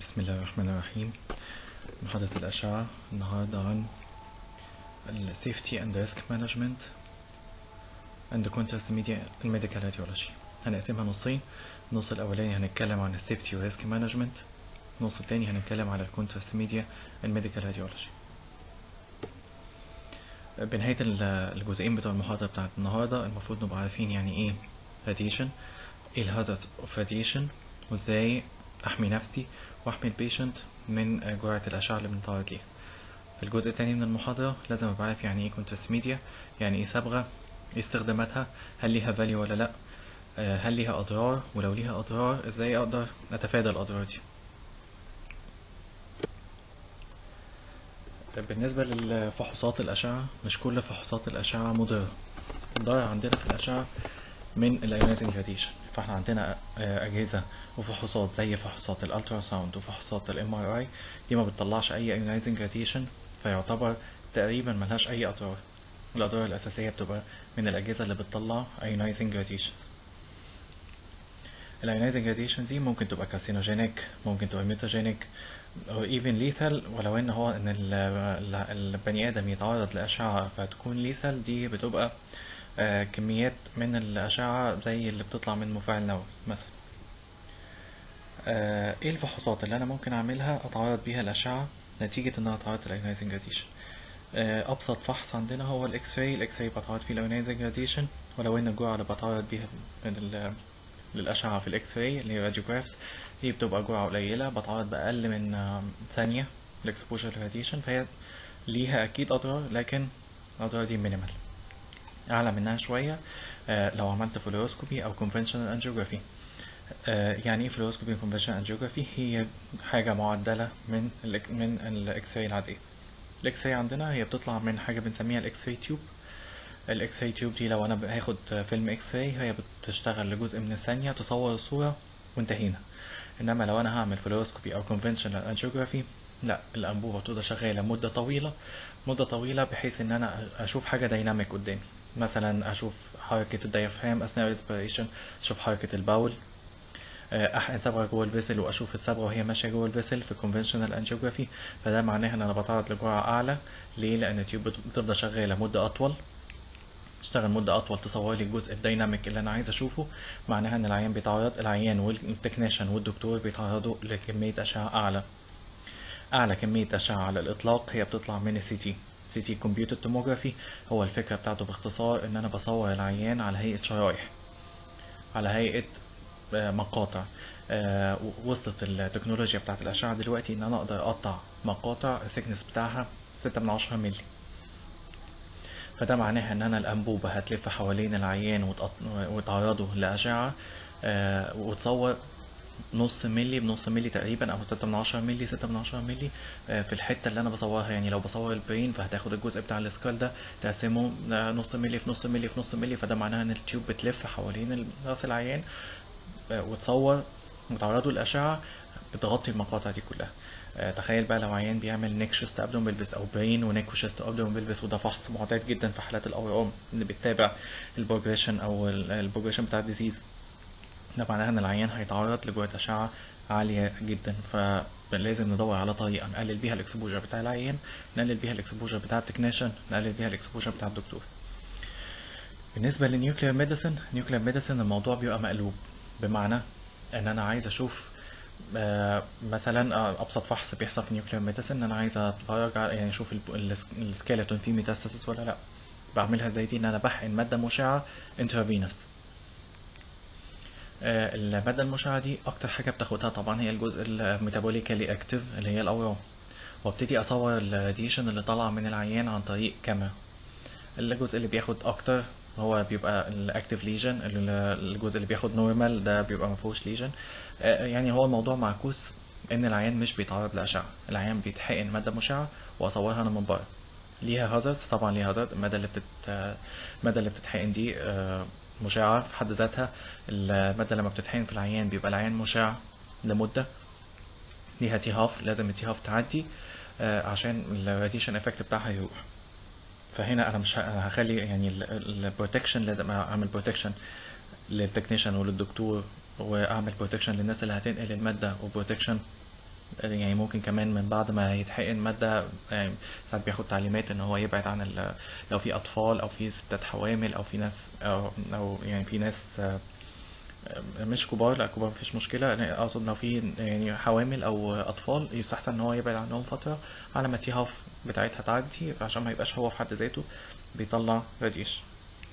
بسم الله الرحمن الرحيم محاضرة الأشعة النهاردة عن ال Safety and Risk Management and Contrast Media in Medical Radiology هنقسمها نصين النص الأولاني هنتكلم عن ال Safety و Risk Management النص التاني هنتكلم على ال Contrast Media in Medical Radiology بنهاية ال- الجزئين بتوع المحاضرة بتاعت النهاردة المفروض نبقى عارفين يعني ايه radiation ايه ال hazards of radiation وازاي احمي نفسي واحمي البيشنت من جرعة الأشعة اللي بنتعرض ليها في الجزء التاني من المحاضرة لازم أبقى عارف يعني ايه كونتراست ميديا يعني ايه صبغة ايه استخداماتها هل ليها فاليو ولا لأ آه، هل ليها أضرار ولو ليها أضرار ازاي أقدر أتفادى الأضرار دي بالنسبة لفحوصات الأشعة مش كل فحوصات الأشعة مضرة الضرر عندنا في الأشعة من الايونايزنج راديشن فاحنا عندنا آه، أجهزة وفحوصات زي فحوصات الالترا ساوند وفحوصات الام ار اي دي ما بتطلعش اي ايونايزنج راديشن فيعتبر تقريبا ملهاش اي اضرار الاضرار الاساسية بتبقى من الاجهزة اللي بتطلع ايونايزنج راديشن الايونايزنج راديشن دي ممكن تبقى كارسينوجينيك ممكن تبقى ميوتاجينيك او ايفن ليثال ولو ان هو ان ال- ال- البني ادم يتعرض لاشعه فتكون ليثال دي بتبقى آه، كميات من الاشعه زي اللي بتطلع من مفاعل نووي مثلا آه، ايه الفحوصات اللي انا ممكن اعملها اتعرض بيها الاشعه نتيجه ان انا اتعرضت للايونايزنج راديشن آه، ابسط فحص عندنا هو الاكس راي الاكس راي بتعرض فيه الايونايزنج راديشن ولو ان الجرعه اللي بتعرض بيها من ال- للأشعة في الإكس راي اللي هي راديوجرافز هي بتبقى جرعة قليلة بتعرض بأقل من آه، ثانية الإكسبوجر راديشن فهي ليها أكيد أضرار لكن الأضرار دي مينيمال أعلى منها شوية آه، لو عملت فلوروسكوبي أو conventional angiography آه، يعني ايه فلوروسكوبي conventional angiography هي حاجة معدلة من ال من الإكس راي العادية الإكس راي عندنا هي بتطلع من حاجة بنسميها الإكس راي تيوب الاكس راي تيوب دي لو انا هاخد فيلم اكس راي هي بتشتغل لجزء من الثانية تصور الصورة وانتهينا انما لو انا هعمل فلوروسكوبي او conventional angiography لا الانبوبة بتبقى شغالة مدة طويلة مدة طويلة بحيث ان انا اشوف حاجة دايناميك قدامي مثلا اشوف حركة الديافرام اثناء الريسبيريشن اشوف حركة الباول آه، احقن صبغه جوه الفيسل واشوف الصبغه وهي ماشيه جوه الفيسل في الكونفنشنال انجيوجرافي فده معناه ان انا بتعرض لجرعه اعلى ليه لان التيوب بت- بتفضل شغاله مده اطول تشتغل مدة أطول تصور لي الجزء الديناميك اللي أنا عايز أشوفه معناها إن العيان بيتعرض العيان والتكنيشن والدكتور بيتعرضوا لكمية أشعة أعلى أعلى كمية أشعة على الإطلاق هي بتطلع من السي تي سي تي كمبيوتر توموجرافي هو الفكرة بتاعته باختصار إن أنا بصور العيان على هيئة شرايح على هيئة آه، مقاطع آه، و- وصلت التكنولوجيا بتاعت الأشعة دلوقتي إن أنا أقدر أقطع مقاطع الثيكنس بتاعها ستة من عشرة مللي فده معناها ان انا الانبوبه هتلف حوالين العيان وتقط- وتعرضه لاشعه آه، وتصور نص ملي بنص ملي تقريبا او ستة من عشرة ملي ستة من عشرة ملي آه، في الحته اللي انا بصورها يعني لو بصور البرين فهتاخد الجزء بتاع السكال ده تقسمه آه، نص ملي في نص ملي في نص ملي فده معناها ان التيوب بتلف حوالين ال- راس العيان آه، وتصور وتعرضه للاشعه بتغطي المقاطع دي كلها آه، تخيل بقى لو عيان بيعمل نيك شيست ابدوم بلفس او برين ونيك وشيست ابدوم بلفس وده فحص معتاد جدا في حالات الاورام اللي بتتابع البروجريشن او البروجريشن بتاع الديزيز ده معناها ان العيان هيتعرض لجرعة اشعة عالية جدا فلازم ندور على طريقة نقلل بيها الاكسبوجر بتاع العيان نقلل بيها الاكسبوجر بتاع التكنيشن نقلل بيها الاكسبوجر بتاع الدكتور بالنسبة للنيوكلير ميديسن نيوكلير ميديسن الموضوع بيبقى مقلوب بمعنى ان انا عايز اشوف آه، مثلا آه، ابسط فحص بيحصل في نيوكلير ميديسن ان انا عايز اتفرج على يعني اشوف السكيلتون فيه ميتاستاسيس ولا لا بعملها زي دي ان انا بحقن ماده مشعه انترافينوس آه، المادة المشعة دي أكتر حاجة بتاخدها طبعا هي الجزء الميتابوليكالي أكتيف اللي هي الأورام وابتدي أصور الراديشن اللي طالع من العيان عن طريق كاميرا الجزء اللي بياخد أكتر هو بيبقى الأكتيف ليجن الجزء اللي بياخد نورمال ده بيبقى مفهوش ليجن يعني هو الموضوع معكوس إن العيان مش بيتعرض لأشعة العيان بيتحقن مادة مشعة وأصورها أنا من بره ليها هازارد طبعا ليها هازارد المادة اللي بتت المادة اللي بتتحقن دي آه، مشعة في حد ذاتها المادة لما بتتحقن في العيان بيبقى العيان مشع لمدة ليها تي هاف لازم التي هاف تعدي آه، عشان الراديشن افكت بتاعها يروح فهنا انا مش ه- أنا هخلي يعني البروتكشن لازم اعمل بروتكشن للتكنيشن وللدكتور واعمل بروتكشن للناس اللي هتنقل المادة وبروتكشن يعني ممكن كمان من بعد ما يتحقن مادة يعني ساعات بياخد تعليمات ان هو يبعد عن ال- لو في اطفال او في ستات حوامل او في ناس او, أو يعني في ناس آه، مش كبار لا كبار مفيش مشكلة أنا أقصد لو في يعني حوامل أو أطفال يستحسن إن هو يبعد عنهم فترة على ما التي هاف بتاعتها تعدي عشان ما يبقاش هو في حد ذاته بيطلع راديشن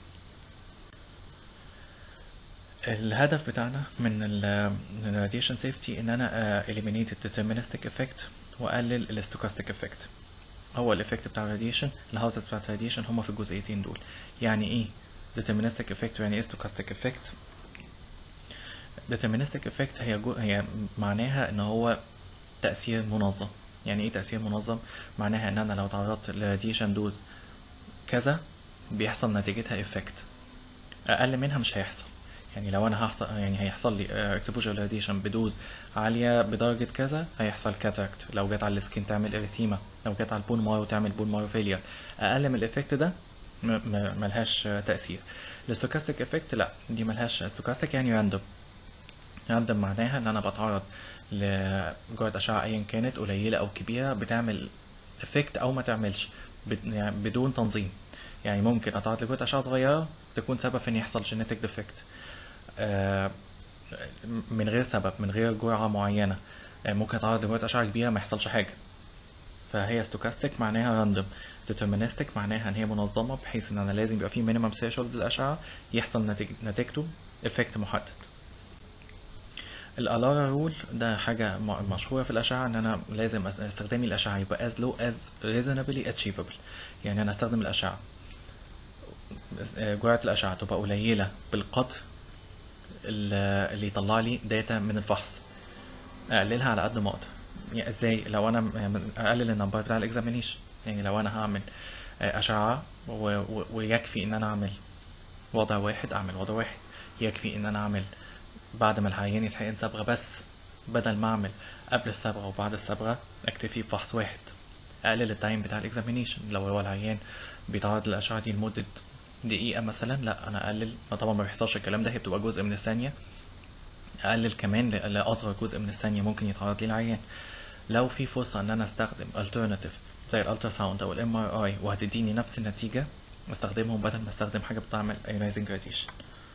الهدف بتاعنا من ال radiation safety ان انا آه، eliminate the deterministic effect واقلل ال stochastic effect هو الايفكت بتاع الراديشن الهاوسز بتاع الراديشن هما في الجزئيتين دول يعني ايه deterministic effect ويعني ايه stochastic effect deterministic effect هي جو هي معناها ان هو تأثير منظم يعني ايه تأثير منظم معناها ان انا لو تعرضت لراديشن دوز كذا بيحصل نتيجتها effect اقل منها مش هيحصل يعني لو انا هحصل يعني هيحصل لي اكسبوجر راديشن بدوز عاليه بدرجه كذا هيحصل كاتاكت لو جت على السكين تعمل اريثيما لو جت على البون مارو تعمل بون مارو فيلير اقل من الايفكت ده م- م- ملهاش آه، تاثير الستوكاستيك افكت لا دي ملهاش ستوكاستيك يعني راندوم راندوم معناها ان انا بتعرض لجرعه اشعه ايا كانت قليله او كبيره بتعمل افكت او ما تعملش بد- يعني بدون تنظيم يعني ممكن اتعرض لجرعه اشعه صغيره تكون سبب في ان يحصل جينيتك ديفكت آه، من غير سبب من غير جرعة معينة آه، ممكن اتعرض لجرعة أشعة كبيرة ما يحصلش حاجة فهي ستوكاستيك معناها راندوم deterministic معناها ان هي منظمة بحيث ان انا لازم يبقى في minimum threshold للأشعة يحصل نتيج- نتيجته effect محدد الالارا رول ده حاجة م- مشهورة في الأشعة إن أنا لازم أس- استخدامي الأشعة يبقى as low as reasonably achievable يعني أنا أستخدم الأشعة آه، جرعة الأشعة تبقى قليلة بالقدر ال- اللي يطلع لي داتا من الفحص اقللها على قد ما اقدر يعني ازاي لو انا م- اقلل النمبر بتاع الاكزامينيشن يعني لو انا هعمل آه، اشعه و- و- ويكفي ان انا اعمل وضع واحد اعمل وضع واحد يكفي ان انا اعمل بعد ما العيان يتحقن صبغه بس بدل ما اعمل قبل الصبغه وبعد الصبغه اكتفي بفحص واحد اقلل التايم بتاع الاكزامينيشن لو هو العيان بيتعرض للاشعه دي لمده دقيقه مثلا لا انا اقلل طبعا ما بيحصلش الكلام ده هي بتبقى جزء من الثانيه اقلل كمان ل- لاصغر جزء من الثانيه ممكن يتعرض ليه العيان لو في فرصه ان انا استخدم alternative زي الالترا ساوند او الام ار اي وهتديني نفس النتيجه استخدمهم بدل ما استخدم حاجه بتعمل ionizing radiation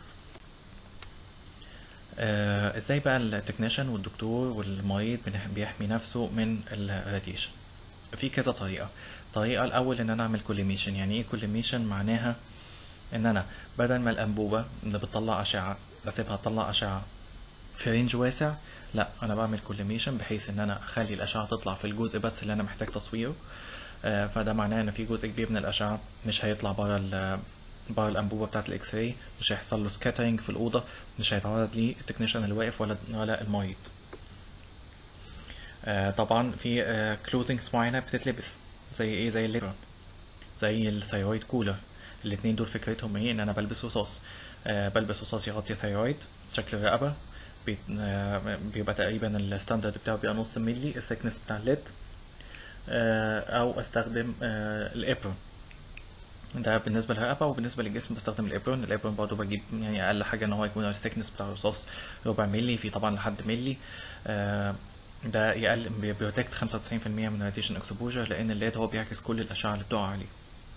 آه ازاي بقى التكنيشن والدكتور والمريض بنح- بيحمي نفسه من الراديشن في كذا طريقه الطريقه الاول ان انا اعمل كوليميشن يعني ايه كوليميشن معناها ان انا بدل ما الانبوبه اللي بتطلع اشعه بسيبها تطلع اشعه في رينج واسع لا انا بعمل كوليميشن بحيث ان انا اخلي الاشعه تطلع في الجزء بس اللي انا محتاج تصويره آه، فده معناه ان في جزء كبير من الاشعه مش هيطلع بره ال بره الانبوبه بتاعه الاكس راي مش هيحصل له سكاترينج في الاوضه مش هيتعرض ليه التكنيشن اللي واقف ولا ولا المريض آه، طبعا في كلوزنجز معينه بتتلبس زي ايه زي الليبرون زي الثيرويد كولر الاتنين دول فكرتهم ايه ان انا بلبس رصاص آه بلبس رصاص يغطي ثيرويد شكل الرقبه بي- آه، بيبقى تقريبا الستاندرد بتاعه بيبقى نص ملي الثيكنس بتاع الليد آه او استخدم آه الابرون ده بالنسبه للرقبه وبالنسبه للجسم بستخدم الابرون الابرون برضه بجيب يعني اقل حاجه ان هو يكون الثيكنس بتاع الرصاص ربع ملي في طبعا لحد ملي آه ده يقل بيبروتكت 95% من الراديشن اكسبوجر لان الليد هو بيعكس كل الاشعه اللي بتقع عليه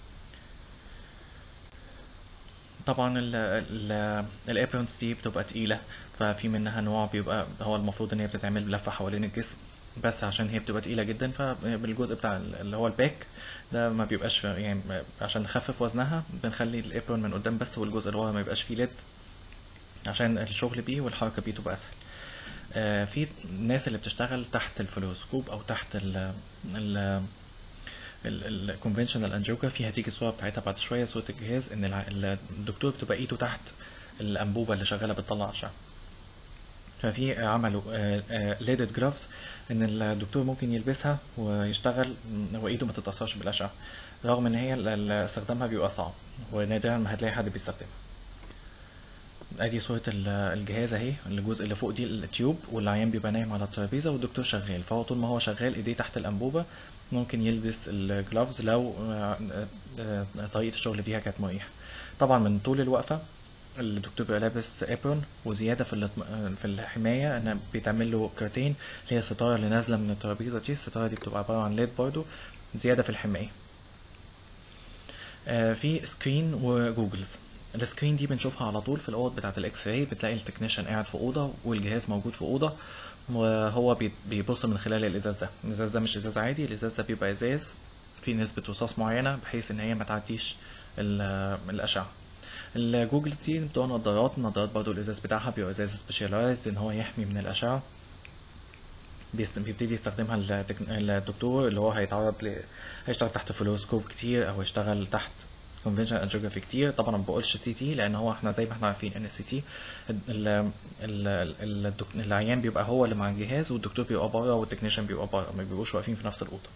طبعا ال ال الابرونز دي بتبقى تقيلة ففي منها نوع بيبقى هو المفروض ان هي بتتعمل بلفة حوالين الجسم بس عشان هي بتبقى تقيلة جدا فبالجزء بتاع ال- اللي هو الباك ده ما بيبقاش يعني عشان نخفف وزنها بنخلي الابرون من قدام بس والجزء اللي ورا ما يبقاش فيه ليد عشان الشغل بيه والحركة بيه تبقى اسهل آه، في الناس اللي بتشتغل تحت الفلوروسكوب او تحت ال ال الكونفنشنال انجيوجرافي هتيجي الصوره بتاعتها بعد شويه صوره الجهاز ان الع- الدكتور بتبقى ايده تحت الانبوبه اللي شغاله بتطلع اشعه ففي عملوا ليدد جرافز ان الدكتور ممكن يلبسها ويشتغل وايده ما تتاثرش بالاشعه رغم ان هي ال- ال- استخدامها بيبقى صعب ونادرا ما هتلاقي حد بيستخدمها ادي صورة ال- الجهاز اهي الجزء اللي فوق دي التيوب والعيان بيبقى نايم على الترابيزة والدكتور شغال فهو طول ما هو شغال ايديه تحت الانبوبة ممكن يلبس الجلافز لو آه، آه، طريقة الشغل بيها كانت مريحة طبعا من طول الوقفة الدكتور بيبقى لابس ابرون وزياده في الاطم- في الحمايه ان بيتعمل له كرتين اللي هي الستاره اللي نازله من الترابيزه دي الستاره دي بتبقى عباره عن ليد برضو زياده في الحمايه آه، في سكرين وجوجلز السكرين دي بنشوفها على طول في الاوض بتاعه الاكس راي بتلاقي التكنيشن قاعد في اوضه والجهاز موجود في اوضه وهو بي- بيبص من خلال الازاز ده الازاز ده مش ازاز عادي الازاز ده بيبقى ازاز في نسبه رصاص معينه بحيث ان هي ما تعديش ال- الاشعه الجوجل دي بتوع نظارات النظارات برضو الازاز بتاعها بيبقى ازاز سبيشالايزد ان هو يحمي من الاشعه بيست- بيبتدي يستخدمها التك- الدكتور اللي هو هيتعرض ل... هيشتغل تحت فلوروسكوب كتير او هيشتغل تحت كونفنشن انجيوجرافي كتير طبعا ما بقولش سي تي لان هو احنا زي ما احنا عارفين ان السي تي العيان بيبقى هو اللي مع الجهاز والدكتور بيبقى بره والتكنيشن بيبقى بره ما بيبقوش واقفين في نفس الاوضه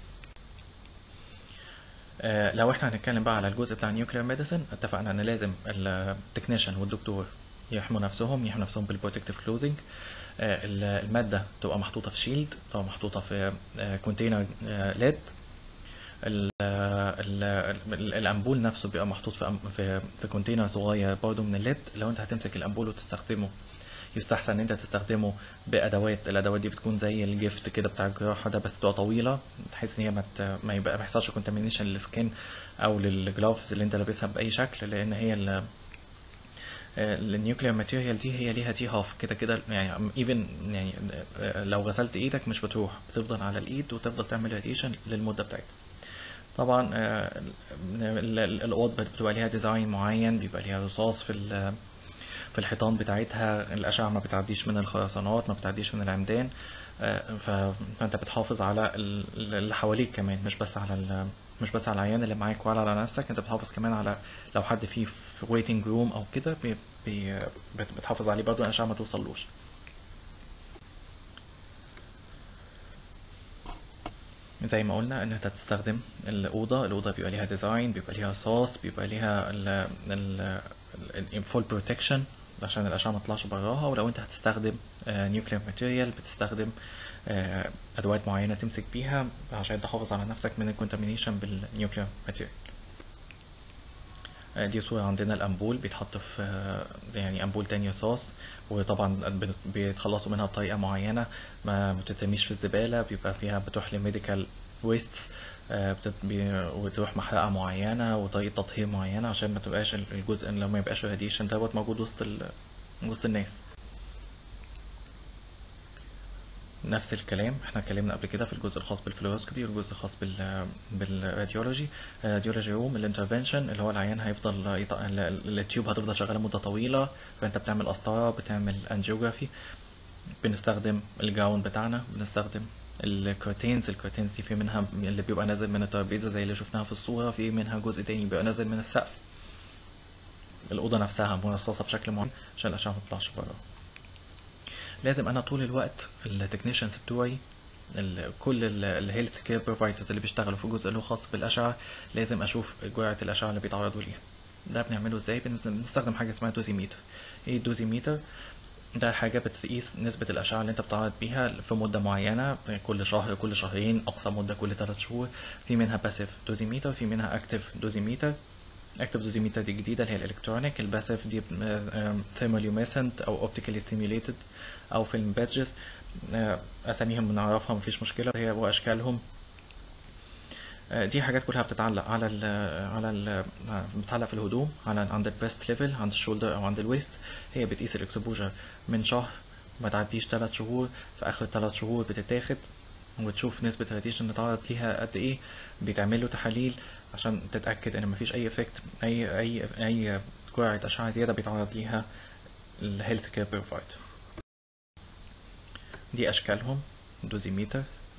آه، لو احنا هنتكلم بقى على الجزء بتاع نيوكلير ميديسن اتفقنا ان لازم التكنيشن والدكتور يحموا نفسهم يحموا نفسهم بالبروتكتيف كلوزنج المادة تبقى محطوطة في شيلد تبقى محطوطة في كونتينر ليد الأنبول نفسه بيبقى محطوط في أم- في في كونتينر صغير برضه من الليد لو انت هتمسك الأنبول وتستخدمه يستحسن ان انت تستخدمه بادوات الادوات دي بتكون زي الجفت كده بتاع الجراحه ده بس بتبقى طويله بحيث ان هي ما ت- ما يبقى ما يحصلش كونتامينيشن للسكين او للجلافز اللي انت لابسها باي شكل لان هي ال النيوكلير ماتيريال دي هي ليها تي هاف كده كده يعني ايفن يعني آه، لو غسلت ايدك مش بتروح بتفضل على الايد وتفضل تعمل راديشن للمده بتاعتها طبعا آه، ال- ال- الاوض بتبقى ليها ديزاين معين بيبقى ليها رصاص في ال- في الحيطان بتاعتها الأشعة ما بتعديش من الخرسانات ما بتعديش من العمدان آه، ف- فأنت بتحافظ على ال- اللي حواليك كمان مش بس على ال- مش بس على العيان اللي معاك ولا على نفسك انت بتحافظ كمان على لو حد فيه في ويتنج روم او كده بي- بي- بت- بتحافظ عليه برضه الأشعة ما توصلوش زي ما قلنا ان انت تستخدم الاوضه الاوضه بيبقى ليها ديزاين بيبقى ليها صاص بيبقى ليها الفول بروتكشن عشان الاشعه ما تطلعش براها ولو انت هتستخدم نيوكلير ماتيريال بتستخدم آه، ادوات معينه تمسك بيها عشان تحافظ على نفسك من الكونتامينيشن بالنيوكلير ماتيريال آه، دي صورة عندنا الأنبول بيتحط في آه، يعني أنبول تاني رصاص وطبعا بت- بيتخلصوا منها بطريقة معينة ما بتترميش في الزبالة بيبقى فيها بتروح لميديكال ويستس وتروح محرقة معينة وطريقة تطهير معينة عشان ما تبقاش الجزء لو ما يبقاش الراديشن دوت موجود وسط ال... وسط الناس نفس الكلام احنا اتكلمنا قبل كده في الجزء الخاص بالفلوروسكوبي والجزء الخاص بال بالراديولوجي الراديولوجي روم الانترفنشن اللي هو العيان هيفضل يط... ال- ال- التيوب هتفضل شغاله مده طويله فانت بتعمل قسطره بتعمل انجيوجرافي بنستخدم الجاون بتاعنا بنستخدم الكرتينز الكرتينز دي في منها اللي بيبقى نازل من الترابيزه زي اللي شفناها في الصوره في منها جزء تاني بيبقى نازل من السقف الاوضه نفسها مرصصه بشكل معين عشان الاشعه ما تطلعش بره لازم انا طول الوقت التكنيشنز بتوعي ال- كل الهيلث كير بروفايدرز اللي بيشتغلوا في الجزء اللي هو خاص بالاشعه لازم اشوف جرعه الاشعه اللي بيتعرضوا ليها ده بنعمله ازاي بن- بنستخدم حاجه اسمها دوزيميتر ايه الدوزيميتر ده حاجة بتقيس نسبة الأشعة اللي أنت بتعرض بيها في مدة معينة كل شهر كل شهرين أقصى مدة كل ثلاث شهور في منها باسيف دوزيميتر في منها أكتيف دوزيميتر اكتيف دوزيميتر دي جديدة اللي هي الإلكترونيك الباسيف دي ثيرماليوميسنت أو أوبتيكالي ستيميوليتد أو فيلم بادجز أساميهم بنعرفها مفيش مشكلة هي وأشكالهم آه، دي حاجات كلها بتتعلق على ال على ال بتتعلق في الهدوم على عند البريست ليفل عند الشولدر او عند الويست هي بتقيس الاكسبوجر من شهر ما تعديش ثلاث شهور في اخر ثلاث شهور بتتاخد وتشوف نسبة الراديشن اللي اتعرض ليها قد ايه بيتعمل له تحاليل عشان تتأكد ان مفيش اي افكت اي اي اي جرعة اشعة زيادة بيتعرض ليها الهيلث كير بروفايدر دي اشكالهم دوزيميتر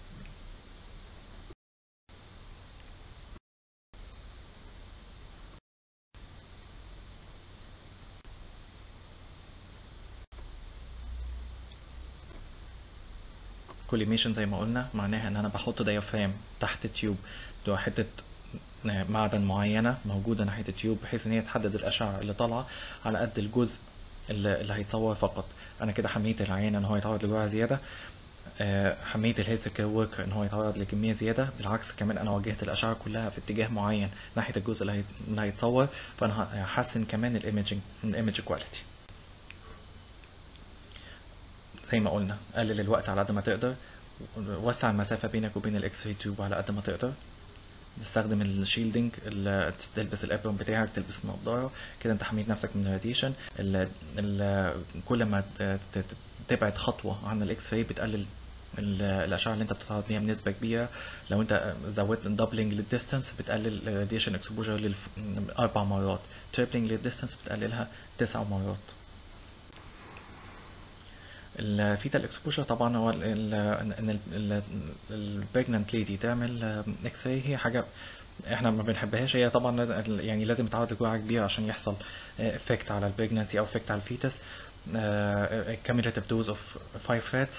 كوليميشن زي ما قلنا معناها ان انا بحط ديافرام تحت التيوب ده حته معدن معينه موجوده ناحيه التيوب بحيث ان هي تحدد الاشعه اللي طالعه على قد الجزء اللي, اللي هيتصور فقط انا كده حميت العين ان هو يتعرض لجرعه زياده آه، حمية الهيلث كير وركر ان هو يتعرض لكمية زيادة بالعكس كمان انا وجهت الاشعة كلها في اتجاه معين ناحية الجزء اللي هي- اللي هيتصور فانا هحسن كمان الايمجنج الايمج كواليتي زي ما قلنا قلل الوقت على قد ما تقدر وسع المسافة بينك وبين الاكس راي تيوب على قد ما تقدر تستخدم الشيلدنج ال- تلبس الابرون بتاعك تلبس النضاره كده انت حميت نفسك من الراديشن ال- ال- كل ما ت- ت- تبعد خطوه عن الاكس راي بتقلل ال- الاشعه اللي انت بتتعرض بيها بنسبه كبيره لو انت زودت دبلنج للديستانس بتقلل الراديشن اكسبوجر اربع مرات تريبلنج للديستانس بتقللها تسع مرات الفيتال اكسبوجر طبعا هو ال- ال- ان البريجننت ليدي تعمل اكس راي هي حاجه احنا ما بنحبهاش هي طبعا ال- يعني لازم يتعرض لجرعه كبيره عشان يحصل افكت على البريجننسي او افكت على الفيتس كاميلاتيف دوز اوف 5 فاتس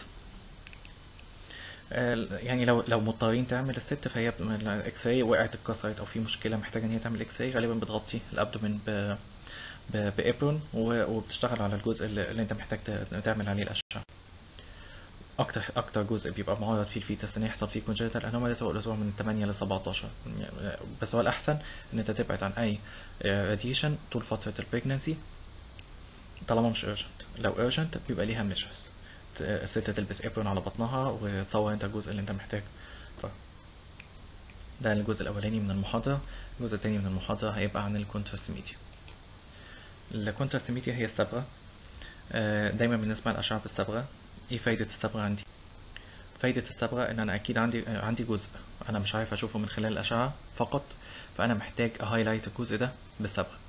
يعني لو لو مضطرين تعمل الست فهي الاكس راي وقعت اتكسرت او في مشكله محتاجه ان هي تعمل اكس راي غالبا بتغطي الابدومين ب ب- بابرون و- وبتشتغل على الجزء اللي اللي انت محتاج ت- تعمل عليه الاشعه اكتر اكتر جزء بيبقى معرض فيه الفيتس ان يحصل فيه كونجنتال انوماليز هو الاسبوع من 8 ل 17 يعني بس هو الاحسن ان انت تبعد عن اي راديشن طول فتره البريجنسي طالما مش urgent لو urgent بيبقى ليها measures ت- الست تلبس ابرون على بطنها وتصور انت الجزء اللي انت محتاجه ف ده الجزء الاولاني من المحاضره الجزء الثاني من المحاضره هيبقى عن الكونتراست ميديا الكونتراست ميديا هي الصبغه آه، دايما بنسمع الاشعه بالصبغه ايه فايده الصبغه عندي فايده الصبغه ان انا اكيد عندي آه، عندي جزء انا مش عارف اشوفه من خلال الاشعه فقط فانا محتاج اهايلايت الجزء ده بالصبغه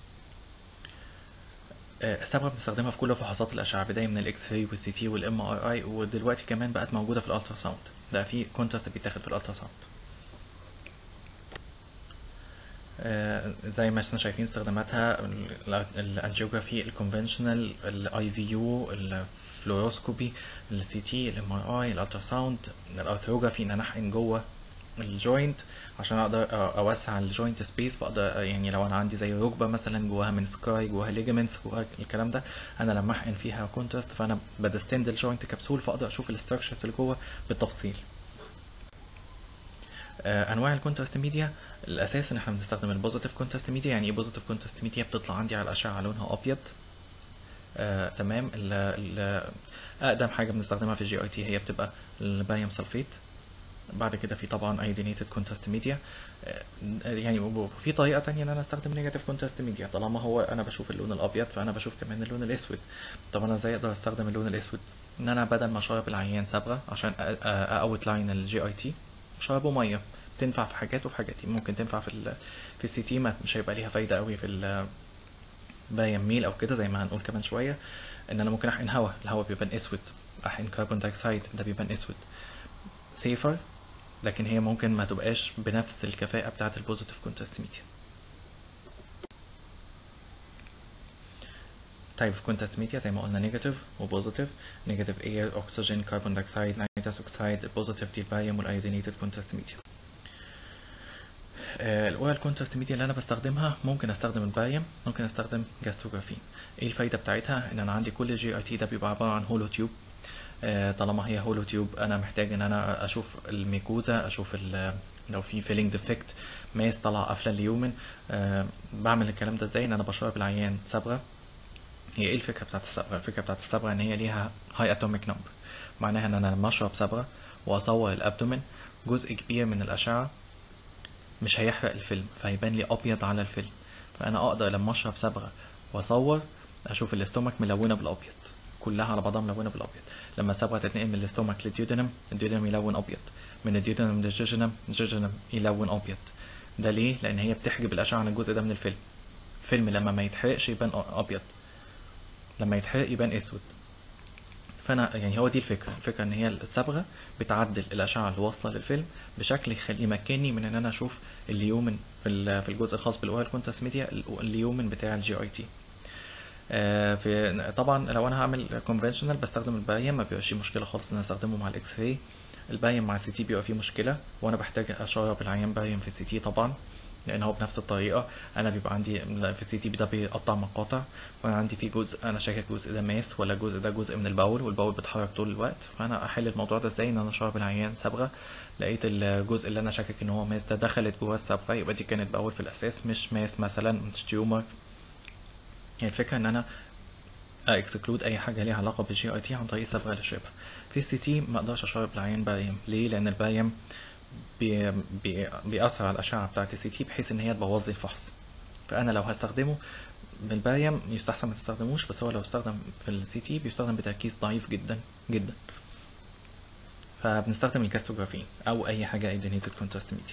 آه، الصبغه بنستخدمها في كل فحوصات الاشعه بدايه من الاكس راي والسي تي والام ار اي ودلوقتي كمان بقت موجوده في الالترا ساوند ده في كونتراست بيتاخد في الالترا ساوند آه، زي ما احنا شايفين استخداماتها الانجيوجرافي الكونفنشنال الاي في يو الفلوروسكوبي السي تي الام ار اي الالترا ساوند الارثروجرافي ان انا احقن جوه الجوينت عشان اقدر أ- اوسع الجوينت سبيس فاقدر يعني لو انا عندي زي ركبه مثلا جواها من سكاي جواها ليجمنتس جواها الكلام ده انا لما احقن فيها كونتراست فانا بدستند الجوينت كبسول فاقدر اشوف الاستراكشرز اللي جوه بالتفصيل آه، انواع الكونتراست ميديا الاساس ان احنا بنستخدم البوزيتيف كونتراست ميديا يعني ايه بوزيتيف كونتراست ميديا بتطلع عندي على الاشعه لونها ابيض آه، تمام ال ال اقدم حاجه بنستخدمها في الجي اي تي هي بتبقى الباريوم سلفيت بعد كده في طبعا ايودينيتد كونتراست ميديا يعني وفي طريقه تانية ان انا استخدم نيجاتيف كونتراست ميديا طالما هو انا بشوف اللون الابيض فانا بشوف كمان اللون الاسود طب انا ازاي اقدر استخدم اللون الاسود ان انا بدل ما اشرب العيان صبغه عشان اوت لاين الجي اي تي اشربه ميه تنفع في حاجات وفي حاجات ممكن تنفع في ال في السي تي ما مش هيبقى ليها فايده قوي في ال باين ميل او كده زي ما هنقول كمان شويه ان انا ممكن احقن هواء الهواء بيبان اسود احقن كربون دايوكسيد ده بيبان اسود سيفر لكن هي ممكن ما تبقاش بنفس الكفاءة بتاعة البوزيتيف كونتراست ميديا تايب اوف كونتراست ميديا زي ما قلنا نيجاتيف وبوزيتيف نيجاتيف اير اوكسجين كربون دايوكسيد نيتروس اوكسيد البوزيتيف دي الباريوم والايودينيتد كونتراست ميديا الاورال كونتراست ميديا اللي انا بستخدمها ممكن استخدم الباريوم ممكن استخدم جاستروجرافين ايه الفايده بتاعتها ان انا عندي كل جي اي تي ده بيبقى عباره عن هولو تيوب آه، طالما هي هولو تيوب انا محتاج ان انا اشوف الميكوزا اشوف ال- لو في فيلينج ديفكت ماس طلع قافله اليومن أه بعمل الكلام ده ازاي ان انا بشرب العيان صبغه هي ايه الفكره بتاعت الصبغه الفكره بتاعت الصبغه ان هي ليها هاي اتوميك نمبر معناها ان انا لما اشرب صبغه واصور الابدومين جزء كبير من الاشعه مش هيحرق الفيلم فهيبان لي ابيض على الفيلم فانا اقدر لما اشرب صبغه واصور اشوف الاستومك ملونه بالابيض كلها على بعضها ملونه بالابيض لما الصبغه تتنقل من الاستومك للديودنم الديودنم يلون ابيض من الديودنم للجيجنم الجيجنم يلون ابيض ده ليه لان هي بتحجب الاشعه عن الجزء ده من الفيلم الفيلم لما ما يتحرقش يبان ابيض لما يتحرق يبان اسود فانا يعني هو دي الفكره الفكره ان هي الصبغه بتعدل الاشعه اللي واصله للفيلم بشكل يخلي يمكنني من ان انا اشوف اليومن في ال- في الجزء الخاص بالاورال كونتاس ميديا اليومن بتاع الجي اي تي في طبعا لو انا هعمل كونفنشنال بستخدم البايم ما بيبقاش فيه مشكله خالص ان انا استخدمه مع الاكس راي البايم مع السي تي بيبقى فيه مشكله وانا بحتاج اشرب العيان بايم في السي تي طبعا لان هو بنفس الطريقه انا بيبقى عندي في السي تي ده بيقطع مقاطع وانا عندي في جزء انا شاكك الجزء ده ماس ولا الجزء ده جزء من الباول والباول بيتحرك طول الوقت فانا احل الموضوع ده ازاي ان انا اشرب العيان صبغه لقيت الجزء اللي انا شاكك ان هو ماس ده دخلت جوه الصبغه يبقى دي كانت باول في الاساس مش ماس مثلا مش تيومر هي الفكره ان انا اكسكلود اي حاجه ليها علاقه بالجي اي تي عن طريق الصبغه اللي اشربها في السي تي ما اقدرش اشرب العيان بايم ليه لان البايم بي بي بيأثر على الأشعة بتاعة السي تي بحيث إن هي تبوظ لي الفحص فأنا لو هستخدمه بالبايم يستحسن ما تستخدموش بس هو لو استخدم في السي تي بيستخدم بتركيز ضعيف جدا جدا فبنستخدم الجاستوجرافين أو أي حاجة ايدينيتد كونتراست ميديا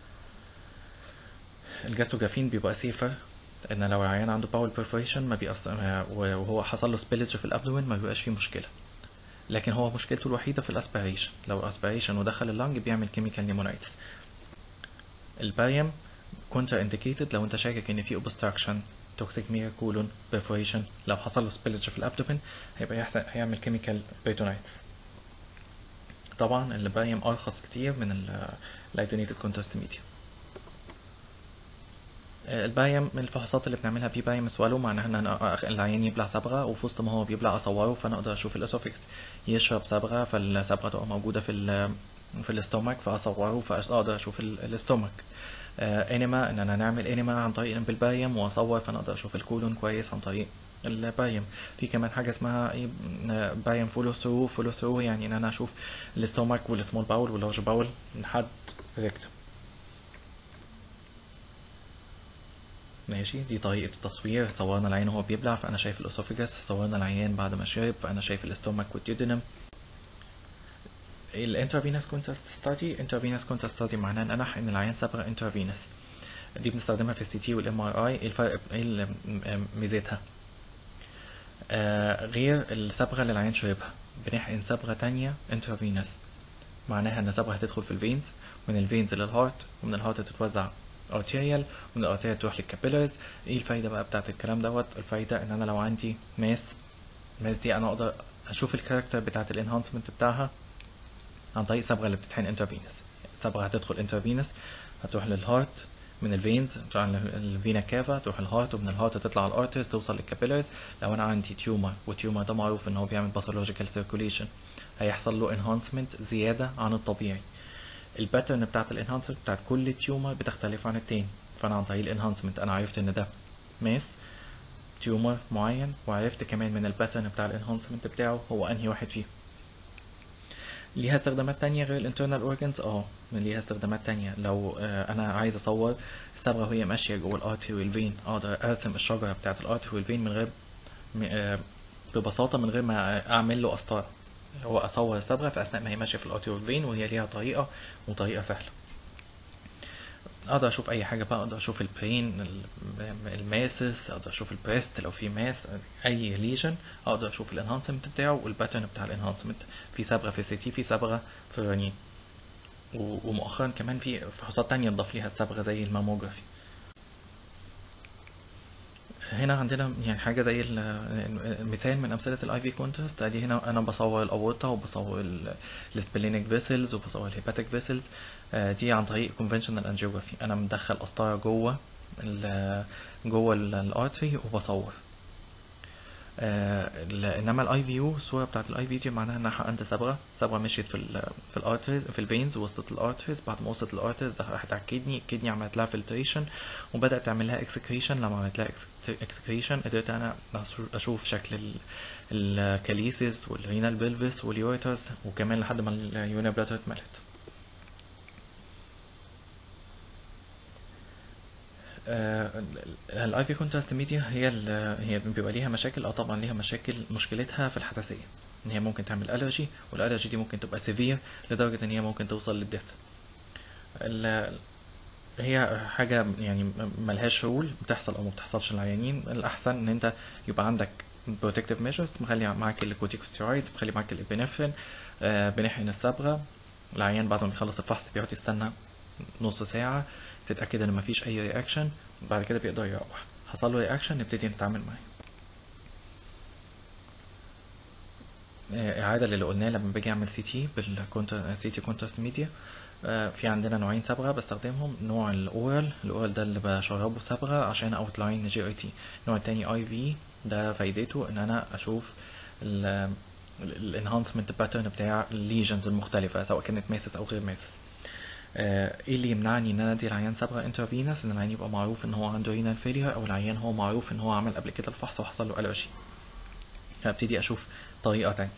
الجاستوجرافين بيبقى سيفر ان لو العيان عنده باول بيرفوريشن ما بيأثر وهو حصل له سبيلج في الابدومين ما بيبقاش فيه مشكله لكن هو مشكلته الوحيدة في الاسبيريشن لو اسبيريشن ودخل اللنج بيعمل كيميكال نيمونايتس البايم كونتر انديكيتد لو انت شاكك ان في اوبستراكشن توكسيك ميجا كولون بيرفوريشن لو حصل له سبيلج في الابدومين هيبقى يحصل هيعمل كيميكال بيرتونايتس طبعا البايم ارخص كتير من الايدونيتد كونتراست ميديا البايم من الفحوصات اللي بنعملها بيه بايم سوالو معناها ان انا العيان يبلع صبغه وفي وسط ما هو بيبلع اصوره فانا اقدر اشوف الاسوفكس يشرب صبغه فالصبغه تبقى موجوده في ال في الاستومك فاصوره فاقدر اشوف الاستومك انيما ان انا نعمل انيما عن طريق بالبايم واصور فانا اقدر اشوف الكولون كويس عن طريق البايم في كمان حاجه اسمها ايه بايم فولو ثرو فولو ثرو يعني ان انا اشوف الاستومك والسمول باول واللارج باول لحد ريكتم ماشي دي طريقة التصوير صورنا العين وهو بيبلع فأنا شايف الأسوفجس صورنا العيان بعد ما شرب فأنا شايف الاستومك والديودينم الانترفينوس كونتراست ستادي انترفينوس كونتراست ستادي معناه ان انا ان العيان صبغه انترفينوس دي بنستخدمها في السي تي والام ار اي ايه الفرق ايه ميزتها آه غير الصبغه اللي العيان شربها بنحقن صبغه تانية انترفينوس معناها ان صبغه هتدخل في الفينز من الفينز للهارت ومن الهارت تتوزع ارتيريال ومن الارتيريال تروح للكابيلارز ايه الفايده بقى بتاعت الكلام دوت الفايده ان انا لو عندي ماس ماس دي انا اقدر اشوف الكاركتر بتاعت الانهانسمنت بتاعها عن طريق الصبغه اللي بتتحقن انترفينس الصبغه هتدخل انترفينس هتروح للهارت من الفينز تروح الفينا كافا تروح الهارت ومن الهارت تطلع على الارترز توصل للكابيلارز لو انا عندي تيومر والتيومر ده معروف ان هو بيعمل باثولوجيكال سيركوليشن هيحصل له انهانسمنت زياده عن الطبيعي الباترن بتاعت الانهانسمنت بتاعت كل تيومر بتختلف عن التاني فانا عن طريق الانهانسمنت انا عرفت ان ده ماس تيومر معين وعرفت كمان من الباترن بتاع الانهانسمنت بتاعه هو انهي واحد فيهم ليها استخدامات تانية غير الانترنال اورجنز اه ليها استخدامات تانية لو آه انا عايز اصور الصبغه وهي ماشيه جوه الارتري والفين اقدر ارسم الشجره بتاعه الارتري والفين من غير آه ببساطه من غير ما اعمل له قسطره هو اصور الصبغه في اثناء ما هي ماشيه في الارتري والفين وهي ليها طريقه وطريقه سهله اقدر اشوف اي حاجه بقى اقدر اشوف البرين الماسس اقدر اشوف البريست لو في ماس اي ليجن اقدر اشوف الانهانسمنت بتاعه والباترن بتاع الانهانسمنت في صبغه في السي تي في صبغه في الرنين ومؤخرا كمان في فحوصات تانية نضاف ليها الصبغه زي الماموجرافي هنا عندنا يعني حاجة زي مثال من أمثلة الاي في كونتراست ادي هنا أنا بصور الأورطة وبصور السبلينيك فيسلز وبصور الهيباتيك فيسلز دي عن طريق conventional angiography أنا مدخل قسطرة جوه ال جوه الارتري وبصور انما الاي في يو الصوره بتاعت الاي في دي معناها ان انا حقنت صبغه صبغه مشيت في ال في الارتريز في الفينز وسطت الارتريز بعد ما وصلت الارتريز راحت على الكدني الكدني عملت لها فلتريشن وبدات تعمل لها اكسكريشن لما عملت لها اكسكريشن قدرت انا اشوف شكل الكاليسيس والرينال بلفس واليوريترز وكمان لحد ما اليورينا بلاتر اتملت الاي في كونتراست ميديا هي هي بيبقى ليها مشاكل اه طبعا ليها مشاكل مشكلتها في الحساسيه ان هي ممكن تعمل الرجي والالرجي دي ممكن تبقى سيفير لدرجه ان هي ممكن توصل للديث هي حاجه يعني ملهاش رول بتحصل او ما بتحصلش للعيانين الاحسن ان انت يبقى عندك بروتكتيف ميجرز مخلي معاك الكورتيكوستيرويدز مخلي معاك الابنفرين آه بنحقن الصبغه العيان بعد ما بيخلص الفحص بيقعد يستنى نص ساعه تتاكد ان مفيش اي رياكشن بعد كده بيقدر يروح حصل له رياكشن نبتدي نتعامل معاه آه، اعاده للي قلناه لما باجي اعمل سي تي بالكونتر سي تي كونتراست ميديا في عندنا نوعين صبغه بستخدمهم نوع الاورال الاورال ده اللي بشربه صبغه عشان اوتلاين جي اي تي النوع التاني اي في ده فايدته ان انا اشوف الانهانسمنت باترن بتاع الليجنز المختلفه سواء كانت ماسس او غير ماسس آه، ايه اللي يمنعني ان انا ادي العيان صبغه انترافينس ان العيان يبقى معروف ان هو عنده رينال فيلير او العيان هو معروف ان هو عمل قبل كده الفحص وحصل له الرجي هبتدي اشوف طريقه تانية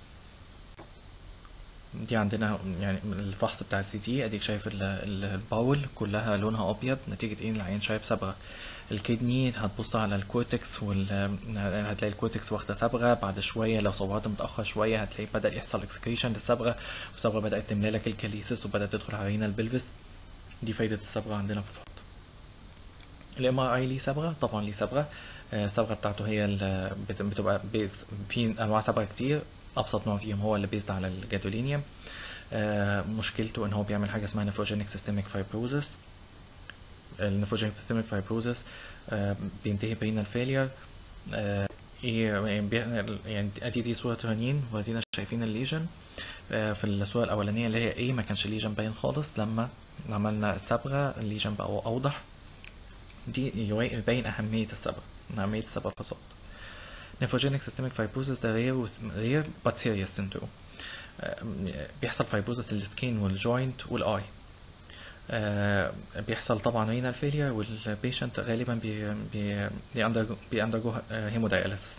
دي عندنا يعني الفحص بتاع السي تي اديك شايف ال- ال- الباول كلها لونها ابيض نتيجه ايه العيان شايف صبغه الكدني هتبص على الكورتكس وال هتلاقي الكورتكس واخده صبغه بعد شويه لو صورت متاخر شويه هتلاقي بدا يحصل اكسكريشن للصبغه والصبغه بدات تملى لك الكاليسيس وبدات تدخل على رينا البلفس دي فايده الصبغه عندنا في الفحص الام ار اي ليه صبغه طبعا ليه صبغه آه، الصبغه بتاعته هي ال- بت- بتبقى بيز في انواع صبغه كتير ابسط نوع فيهم هو اللي بيزد على الجادولينيوم آه، مشكلته ان هو بيعمل حاجه اسمها نيفروجينيك سيستميك فايبروزس النيفروجينيك سيستميك فايبروزس بينتهي برينال فيلير يعني بي- يعني ادي دي صوره رنين وادينا شايفين الليجن آه، في الصوره الاولانيه اللي هي ايه ما كانش الليجن باين خالص لما عملنا الصبغه الليجن بقى اوضح دي يوا- يبين أهمية الصبغة أهمية الصبغة في الصوت نيفروجينيك سيستميك فايبروزس ده رير رير بات سيريس سيندروم بيحصل فايبروزس للسكين والجوينت والاي آه، بيحصل طبعا رينال فيلير والبيشنت غالبا بي بي بيأندرجو بيأندرجو هيموداياليسيس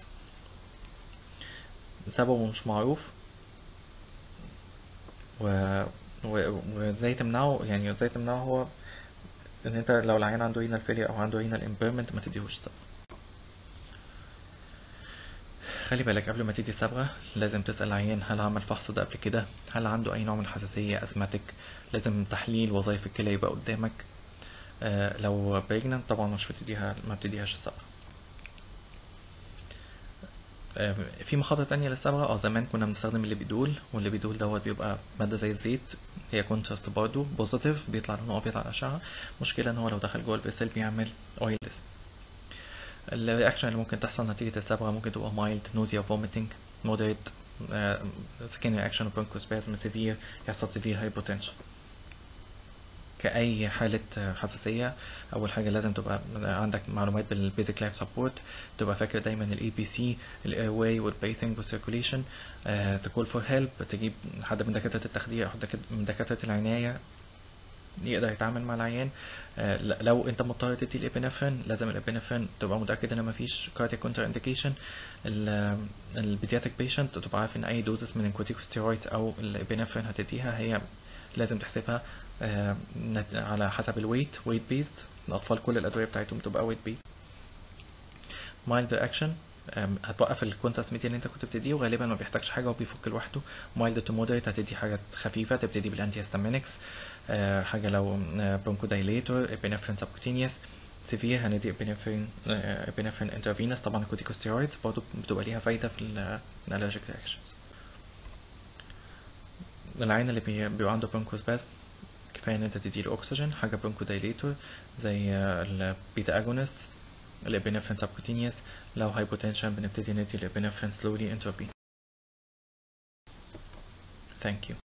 سببه مش معروف و و- وازاي تمنعه يعني ازاي تمنعه هو ان انت لو العيان عنده رينال فيلير او عنده رينال امبيرمنت ما تديهوش صبغه خلي بالك قبل ما تدي صبغه لازم تسال العيان هل عمل فحص ده قبل كده هل عنده اي نوع من الحساسيه اسماتيك لازم تحليل وظائف الكلى يبقى قدامك آه لو بريجننت طبعا مش بتديها ما بتديهاش الصبغه آه، في مخاطر تانية للصبغة اه زمان كنا بنستخدم الليبيدول والليبيدول دوت بيبقى مادة زي الزيت هي كونتراست برضه بوزيتيف بيطلع لونه ابيض على الاشعة مشكلة ان هو لو دخل جوه الفيسل بيعمل اويلز الرياكشن اللي ممكن تحصل نتيجة الصبغة ممكن تبقى مايلد نوزيا فوميتنج مودريت سكين رياكشن برونكوسبازم سيفير يحصل سيفير هايبوتنشن كأي حالة حساسية أول حاجة لازم تبقى عندك معلومات بالبيزك لايف سبورت تبقى فاكر دايما الاي بي سي الاير واي والبريثنج والسيركوليشن تقول فور هيلب تجيب حد من دكاترة التخدير أو دكات- من دكاترة العناية يقدر يتعامل مع العيان آه، ل- لو انت مضطر تدي الابنفرين لازم الابنفرين تبقى متاكد ان مفيش كاردياك كونتر انديكيشن البيدياتريك بيشنت تبقى عارف ان اي دوزس من الكورتيكوستيرويدز او الابنفرين هتديها هي لازم تحسبها آه، نت- على حسب الويت ويت بيست الاطفال كل الادويه بتاعتهم تبقى ويت بيست مايلد اكشن هتوقف الكونتراست ميديا اللي انت كنت بتديه وغالبا ما بيحتاجش حاجه وبيفك لوحده مايلد تو مودريت هتدي حاجات خفيفه تبتدي بالانتي هيستامينكس حاجه لو برونكو دايليتور ابنفرين سبكوتينيوس سيفير هندي ابنفرين ابنفرين انترافينوس طبعا الكورتيكوستيرويدز برضه بتبقى ليها فايده في الالرجيك رياكشنز العين اللي بي- بيبقى عنده برونكوسباز كفايه ان انت تديله اكسجين حاجه برونكو دايليتور زي البيتا اجونست الابنفرين سبكوتينيوس لو هايبوتنشن بنبتدي ندي الابنفرين سلولي انترفين ثانك يو